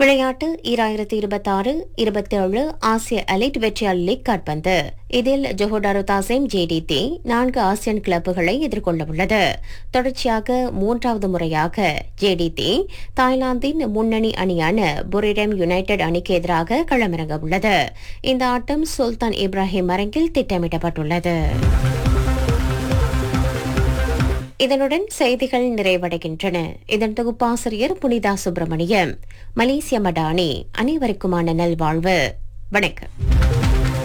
விளையாட்டு ஈராயிரத்தி இருபத்தாறு இருபத்தேழு ஆசிய எலைட் வெற்றியாளர் லீக் கால்பந்து இதில் ஜொஹோடாரு தாசேம் ஜேடிடி நான்கு ஆசியன் கிளப்புகளை எதிர்கொள்ள உள்ளது தொடர்ச்சியாக மூன்றாவது முறையாக ஜேடிடி தாய்லாந்தின் முன்னணி அணியான புரிடம் யுனைடெட் அணிக்கு எதிராக களமிறங்க உள்ளது இந்த ஆட்டம் சுல்தான் இப்ராஹிம் அரங்கில் திட்டமிடப்பட்டுள்ளது இதனுடன் செய்திகள் நிறைவடைகின்றன இதன் தொகுப்பாசிரியர் புனிதா சுப்பிரமணியம் மலேசிய மடானி அனைவருக்குமான நல்வாழ்வு வணக்கம்